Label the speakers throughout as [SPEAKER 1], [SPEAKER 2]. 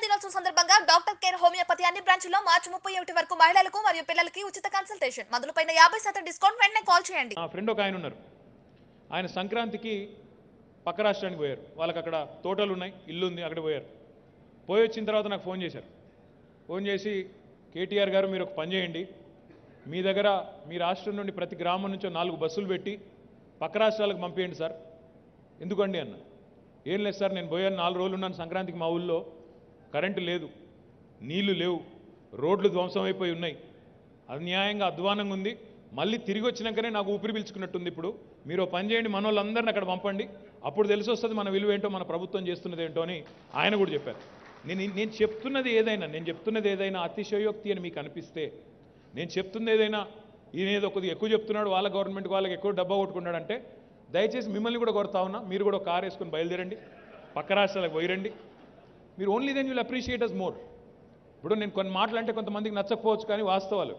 [SPEAKER 1] దినోత్సవం సందర్భంగా doctor care homeopathy అన్ని బ్రాంచ్ల్లో మార్చి ముప్పై ఒకటి వరకు మహిళలకు మరియు పిల్లలకి ఉచిత కన్సల్టేషన్ మందులపైన యాభై శాతం డిస్కౌంట్ వెంటనే కాల్ చేయండి
[SPEAKER 2] నా ఫ్రెండ్ ఒక ఆయన ఉన్నారు ఆయన సంక్రాంతికి పక్క రాష్ట్రానికి పోయారు వాళ్ళకి అక్కడ తోటలు ఉన్నాయి ఇల్లు ఉంది అక్కడ పోయారు పోయి వచ్చిన తర్వాత నాకు ఫోన్ చేశారు ఫోన్ చేసి కేటీఆర్ గారు మీరు ఒక పని చేయండి మీ దగ్గర మీ రాష్ట్రం నుండి ప్రతి గ్రామం నుంచో నాలుగు బస్సులు పెట్టి పక్క రాష్ట్రాలకు పంపించండి సార్ ఎందుకండి అన్న ఏం లేదు సార్ నేను పోయాను నాలుగు రోజులు ఉన్నాను సంక్రాంతికి మా ఊళ్ళో కరెంటు లేదు నీళ్లు లేవు రోడ్లు ధ్వంసం అయిపోయి ఉన్నాయి అన్యాయంగా అధ్వానంగా ఉంది మళ్ళీ తిరిగి వచ్చినాకనే నాకు ఊపిరి పీల్చుకున్నట్టుంది ఇప్పుడు మీరు ఓ పని చేయండి మన వాళ్ళందరిని అక్కడ పంపండి అప్పుడు తెలిసి వస్తుంది మన విలువ ఏంటో మన ప్రభుత్వం చేస్తున్నది ఏంటో అని ఆయన కూడా చెప్పారు నేను నేను చెప్తున్నది ఏదైనా నేను చెప్తున్నది ఏదైనా అతిశయోక్తి అని మీకు అనిపిస్తే నేను చెప్తున్నది ఏదైనా ఈయన ఏదో కొద్దిగా ఎక్కువ చెప్తున్నాడు వాళ్ళ గవర్నమెంట్ వాళ్ళకి ఎక్కువ డబ్బా కొట్టుకున్నాడంటే దయచేసి మిమ్మల్ని కూడా కొడతా ఉన్నా మీరు కూడా ఒక కారు వేసుకొని బయలుదేరండి పక్క రాష్ట్రాలకు పోయిరండి మీరు only then will appreciate us more ఇప్పుడు నేను కొన్ని మాటలు అంటే కొంతమందికి నచ్చకపోవచ్చు కానీ వాస్తవాలు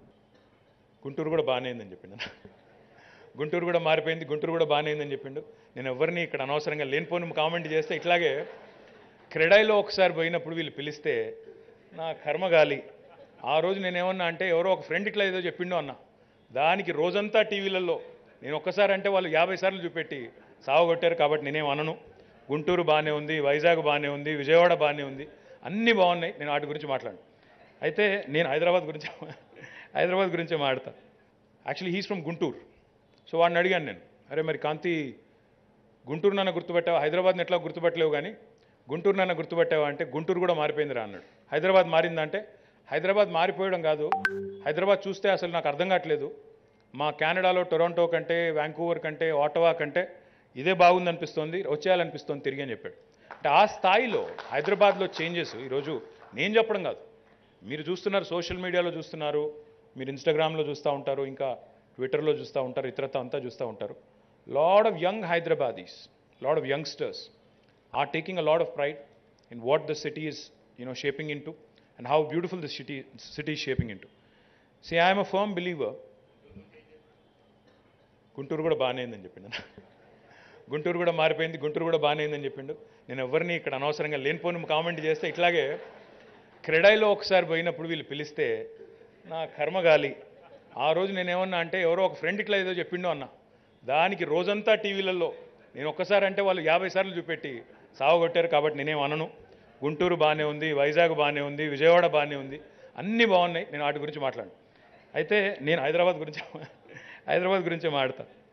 [SPEAKER 2] గుంటూరు కూడా బాగానే అయిందని చెప్పిండు గుంటూరు కూడా మారిపోయింది గుంటూరు కూడా బాగానే అయిందని చెప్పిండు నేను ఎవరిని ఇక్కడ అనవసరంగా లేనిపోని కామెంట్ చేస్తే ఇట్లాగే క్రెడాయిలో ఒకసారి పోయినప్పుడు వీళ్ళు పిలిస్తే నా కర్మగాలి ఆ రోజు నేనేమన్నా అంటే ఎవరో ఒక ఫ్రెండ్ ఇట్లా ఏదో చెప్పిండో అన్న దానికి రోజంతా టీవీలలో నేను ఒక్కసారి అంటే వాళ్ళు యాభై సార్లు చూపెట్టి సావగొట్టారు కాబట్టి నేనేం అనను గుంటూరు బాగానే ఉంది వైజాగ్ బాగానే ఉంది విజయవాడ బాగానే ఉంది అన్నీ బాగున్నాయి నేను వాటి గురించి మాట్లాడు అయితే నేను హైదరాబాద్ గురించి హైదరాబాద్ గురించే మాడతా actually he's from Guntur so వాడిని అడిగాను నేను అరే మరి కాంతి గుంటూరు నాన్న గుర్తుపెట్టావు హైదరాబాద్ని ఎట్లా గుర్తుపట్టలేవు కానీ గుంటూరు నాన్న గుర్తుపట్టావా అంటే గుంటూరు కూడా మారిపోయిందిరా అన్నాడు హైదరాబాద్ మారిందంటే హైదరాబాద్ మారిపోయడం కాదు హైదరాబాద్ చూస్తే అసలు నాకు అర్థం కావట్లేదు మా కెనడాలో టొరంటో కంటే వ్యాంకూవర్ కంటే ఆటోవా కంటే ఇదే బాగుందనిపిస్తోంది వచ్చేయాలనిపిస్తోంది తిరిగి అని చెప్పాడు అంటే ఆ స్థాయిలో హైదరాబాద్లో చేంజెస్ ఈరోజు నేను చెప్పడం కాదు మీరు చూస్తున్నారు సోషల్ మీడియాలో చూస్తున్నారు మీరు ఇన్స్టాగ్రామ్లో చూస్తూ ఉంటారు ఇంకా ట్విట్టర్లో చూస్తూ ఉంటారు ఇతరత అంతా చూస్తూ ఉంటారు lot of young Hyderabadis lot of youngsters are taking a lot of pride in what the city is, you know, shaping into and how beautiful the city, city is shaping into. See, I am a firm believer. Guntur కూడా బాగానే అయిందని చెప్పిండు గుంటూరు కూడా మారిపోయింది గుంటూరు కూడా బాగానే అయిందని చెప్పిండు నేను ఎవరిని ఇక్కడ అనవసరంగా లేనిపోని కామెంట్ చేస్తే ఇట్లాగే క్రెడాయిలో ఒకసారి పోయినప్పుడు వీళ్ళు పిలిస్తే నా కర్మగాలి ఆ రోజు నేనేమన్నా అంటే ఎవరో ఒక ఫ్రెండ్ ఇట్లా ఏదో చెప్పిండో అన్న దానికి రోజంతా టీవీలలో నేను ఒక్కసారి అంటే వాళ్ళు యాభై సార్లు చూపెట్టి సావగొట్టారు కాబట్టి నేనేం అనను గుంటూరు బాగానే ఉంది వైజాగ్ బాగానే ఉంది విజయవాడ బాగానే ఉంది అన్నీ బాగున్నాయి నేను వాటి గురించి మాట్లాడు అయితే నేను హైదరాబాద్ గురించి హైదరాబాద్ గురించే మాడతా